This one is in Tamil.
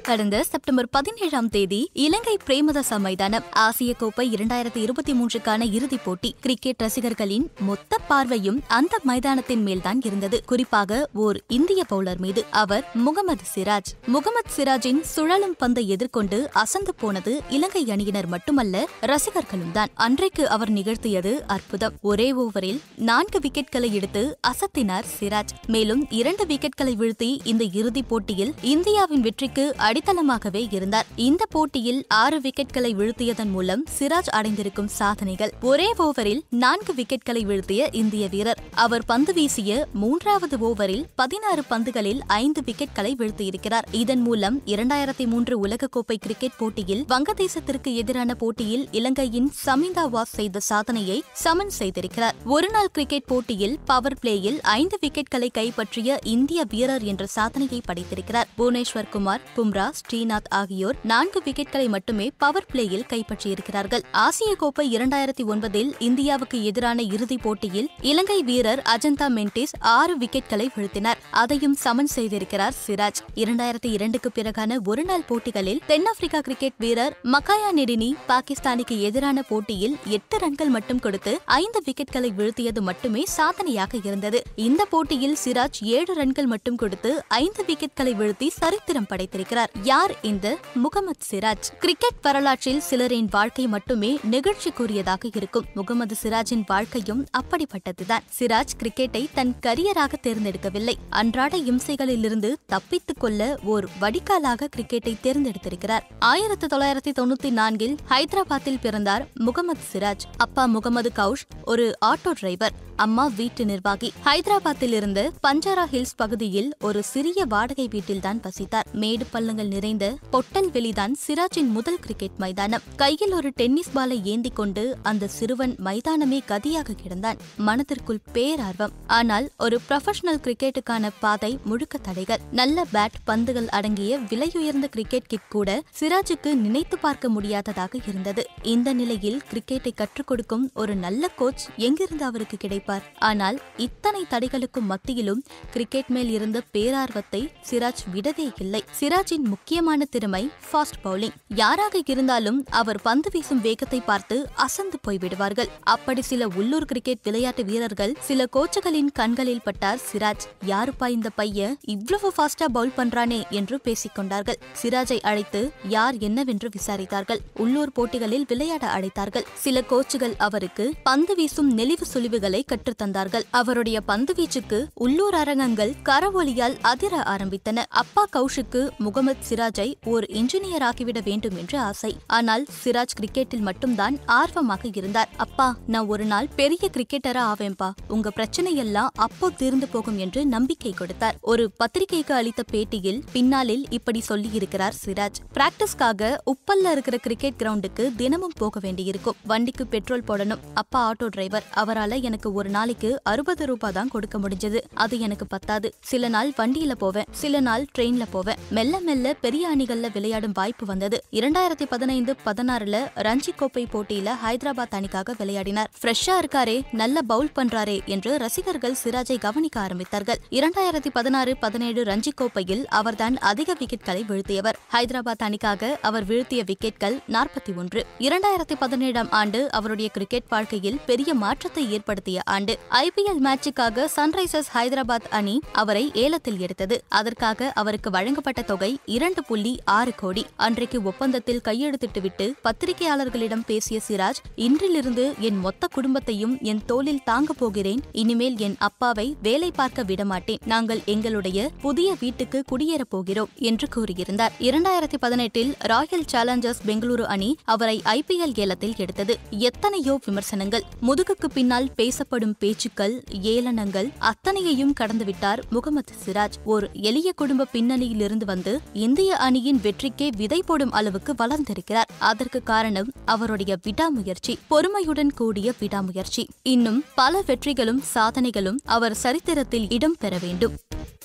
கடந்த செப்டம்பர் பதினேழாம் தேதி இலங்கை பிரேமதாச மைதானம் ஆசிய கோப்பை இரண்டாயிரத்தி இருபத்தி மூன்றுக்கான இறுதிப் போட்டி கிரிக்கெட் ரசிகர்களின் மொத்த பார்வையும் அந்த மைதானத்தின் மேல்தான் இருந்தது குறிப்பாக ஓர் இந்திய பவுலர் மீது அவர் முகமது சிராஜ் முகமது சிராஜின் சுழலும் பந்தை எதிர்கொண்டு அசந்து போனது இலங்கை அணியினர் மட்டுமல்ல ரசிகர்களும் தான் அன்றைக்கு அவர் நிகழ்த்தியது அற்புதம் ஒரே ஓவரில் நான்கு விக்கெட்களை எடுத்து அசத்தினார் சிராஜ் மேலும் இரண்டு விக்கெட்களை வீழ்த்தி இந்த இறுதிப் போட்டியில் இந்தியாவின் வெற்றிக்கு அடித்தளமாகவே இருந்தார் இந்த போட்டியில் ஆறு விக்கெட்களை வீழ்த்தியதன் மூலம் சிராஜ் அடைந்திருக்கும் சாதனைகள் ஒரே ஓவரில் நான்கு விக்கெட்களை வீழ்த்திய இந்திய வீரர் அவர் பந்து வீசிய மூன்றாவது ஓவரில் பதினாறு பந்துகளில் ஐந்து விக்கெட்களை வீழ்த்தியிருக்கிறார் இதன் மூலம் இரண்டாயிரத்தி மூன்று உலகக்கோப்பை கிரிக்கெட் போட்டியில் வங்கதேசத்திற்கு எதிரான போட்டியில் இலங்கையின் சமிந்தா வாஸ் செய்த சாதனையை சமன் செய்திருக்கிறார் ஒருநாள் கிரிக்கெட் போட்டியில் பவர் பிளேயில் ஐந்து விக்கெட்களை கைப்பற்றிய இந்திய வீரர் என்ற சாதனையை படைத்திருக்கிறார் புவனேஸ்வர் குமார் பும்ரா ஸ்ரீநாத் ஆகியோர் நான்கு விக்கெட்களை மட்டுமே பவர் பிளேயில் கைப்பற்றியிருக்கிறார்கள் ஆசிய கோப்பை இரண்டாயிரத்தி ஒன்பதில் இந்தியாவுக்கு எதிரான இறுதிப் போட்டியில் இலங்கை வீரர் அஜந்தா மென்டிஸ் ஆறு விக்கெட்களை வீழ்த்தினார் அதையும் சமன் செய்திருக்கிறார் சிராஜ் இரண்டாயிரத்தி இரண்டுக்கு பிறகான ஒருநாள் போட்டிகளில் தென்னாப்பிரிக்கா கிரிக்கெட் வீரர் மக்காயா நெடினி பாகிஸ்தானுக்கு எதிரான போட்டியில் எட்டு ரன்கள் மட்டும் கொடுத்து ஐந்து விக்கெட்களை வீழ்த்தியது மட்டுமே சாதனையாக இருந்தது இந்த போட்டியில் சிராஜ் ஏழு ரன்கள் மட்டும் கொடுத்து ஐந்து விக்கெட்களை வீழ்த்தி சரித்திரம் படைத்திருக்கிறார் யார் இந்த முகமது சிராஜ் கிரிக்கெட் வரலாற்றில் சிலரின் வாழ்க்கை மட்டுமே நிகழ்ச்சிக்குரியதாக இருக்கும் முகமது சிராஜின் வாழ்க்கையும் அப்படிப்பட்டதுதான் சிராஜ் கிரிக்கெட்டை தன் கரியராக தேர்ந்தெடுக்கவில்லை அன்றாட இம்சைகளிலிருந்து தப்பித்துக் கொள்ள ஓர் வடிகாலாக கிரிக்கெட்டை தேர்ந்தெடுத்திருக்கிறார் ஆயிரத்தி தொள்ளாயிரத்தி தொண்ணூத்தி நான்கில் ஹைதராபாத்தில் பிறந்தார் முகமது சிராஜ் அப்பா முகமது கவுஷ் ஒரு ஆட்டோ டிரைவர் அம்மா வீட்டு நிர்வாகி ஹைதராபாத்தில் இருந்து பஞ்சாரா ஹில்ஸ் பகுதியில் ஒரு சிறிய வாடகை வீட்டில்தான் வசித்தார் மேடு பள்ளங்கள் நிறைந்த பொட்டல் வெளிதான் சிராஜின் முதல் கிரிக்கெட் மைதானம் கையில் ஒரு டென்னிஸ் பாலை ஏந்தி கொண்டு அந்த சிறுவன் மைதானமே கதியாக கிடந்தான் மனதிற்குள் பேரார்வம் ஆனால் ஒரு ப்ரொஃபஷனல் கிரிக்கெட்டுக்கான பாதை முழுக்க தடைகள் நல்ல பேட் பந்துகள் அடங்கிய விலையுயர்ந்த கிரிக்கெட் கிட் கூட சிராஜுக்கு நினைத்து பார்க்க முடியாததாக இருந்தது இந்த நிலையில் கிரிக்கெட்டை கற்றுக் கொடுக்கும் ஒரு நல்ல கோச் எங்கிருந்து அவருக்கு கிடைப்பார் ஆனால் இத்தனை தடைகளுக்கும் மத்தியிலும் கிரிக்கெட் மேல் இருந்த பேரார்வத்தை சிராஜ் விடவே இல்லை சிராஜின் முக்கியமான திறமை ஃபாஸ்ட் பவுலிங் யாராக இருந்தாலும் அவர் பந்து வீசும் வேகத்தை பார்த்து அசந்து போய்விடுவார்கள் அப்படி சில உள்ளூர் கிரிக்கெட் விளையாட்டு வீரர்கள் சில கோச்சுகளின் கண்களில் பட்டார் சிராஜ் யாருப்பா இந்த பையன் இவ்வளவு ஃபாஸ்டா பவுல் பண்றானே என்று பேசிக் கொண்டார்கள் சிராஜை அழைத்து யார் என்னவென்று விசாரித்தார்கள் உள்ளூர் போட்டிகளில் விளையாட அழைத்தார்கள் சில கோச்சுகள் அவருக்கு பந்து வீசும் நெளிவு சுழிவுகளை கற்றுத்தந்தார்கள் அவருடைய பந்து வீச்சுக்கு உள்ளூர் அரங்கங்கள் கரவொலியால் அதிர ஆரம்பித்தன அப்பா கௌஷுக்கு முகமது சிராஜை ஒரு இன்ஜினியர் ஆக்கிவிட வேண்டும் என்று ஆசை ஆனால் சிராஜ் கிரிக்கெட்டில் மட்டும்தான் ஆர்வமாக இருந்தார் அப்பா நான் ஒரு நாள் பெரிய கிரிக்கெட்டரா ஆவேன்பா உங்க பிரச்சனை எல்லாம் அப்போ தீர்ந்து போகும் என்று நம்பிக்கை கொடுத்தார் ஒரு பத்திரிகைக்கு அளித்த பேட்டியில் பின்னாளில் இப்படி சொல்லியிருக்கிறார் சிராஜ் பிராக்டிஸ்க்காக உப்பல்ல இருக்கிற கிரிக்கெட் கிரவுண்டுக்கு தினமும் போக வேண்டியிருக்கும் வண்டிக்கு பெட்ரோல் போடணும் அப்பா ஆட்டோ டிரைவர் அவரால எனக்கு ஒரு நாளைக்கு அறுபது ரூபாய் தான் கொடுக்க முடிஞ்சது அது எனக்கு பத்தாது சில நாள் வண்டியில போவேன் சில நாள் ட்ரெயின்ல போவேன் மெல்ல மெல்ல பெரிய அணிகள்ல விளையாடும் வாய்ப்பு வந்தது இரண்டாயிரத்தி பதினைந்து பதினாறுல ரஞ்சி கோப்பை போட்டியில ஹைதராபாத் அணிக்காக விளையாடினார் ஃப்ரெஷ்ஷா இருக்காரே நல்ல பவுல் பண்றாரே என்று ரசிகர்கள் சிராஜை கவனிக்க ஆரம்பித்தார்கள் இரண்டாயிரத்தி பதினாறு பதினேழு ரஞ்சி கோப்பையில் அவர்தான் அதிக விக்கெட்களை வீழ்த்தியவர் ஹைதராபாத் அணிக்காக அவர் வீழ்த்திய விக்கெட்கள் நாற்பத்தி ஒன்று இரண்டாயிரத்தி பதினேழாம் ஆண்டு அவருடைய கிரிக்கெட் வாழ்க்கையில் பெரிய மாற்றத்தை ஏற்படுத்திய ஆண்டு ஐபிஎல் மேட்சுக்காக சன்ரைசர்ஸ் ஹைதராபாத் அணி அவரை ஏலத்தில் எடுத்தது அதற்காக அவருக்கு வழங்கப்பட்ட தொகை இரண்டு புள்ளி ஆறு கோடி அன்றைக்கு ஒப்பந்தத்தில் கையெழுத்திட்டுவிட்டு பத்திரிகையாளர்களிடம் பேசிய சிராஜ் இன்றிலிருந்து என் மொத்த குடும்பத்தையும் என் தோளில் தாங்க போகிறேன் இனிமேல் என் அப்பாவை வேலை பார்க்க விடமாட்டேன் நாங்கள் எங்களுடைய புதிய வீட்டுக்கு குடியேறப் போகிறோம் என்று கூறியிருந்தார் இரண்டாயிரத்தி பதினெட்டில் ராயல் சேலஞ்சர்ஸ் பெங்களூரு அணி அவரை ஐபிஎல் ஏலத்தில் எடுத்தது எத்தனையோ விமர்சனங்கள் முதுகுக்கு பின்னால் பேசப்படும் பேச்சுக்கள் ஏளனங்கள் அத்தனையையும் கடந்துவிட்டார் முகமது சிராஜ் ஒரு எளிய குடும்ப பின்னணியிலிருந்து வந்து இந்திய அணியின் வெற்றிக்கே விதை போடும் அளவுக்கு வளர்ந்திருக்கிறார் அதற்கு காரணம் அவருடைய விடாமுயற்சி பொறுமையுடன் கூடிய விடாமுயற்சி இன்னும் பல வெற்றிகளும் சாதனைகளும் அவர் சரித்திரத்தில் இடம் பெற வேண்டும்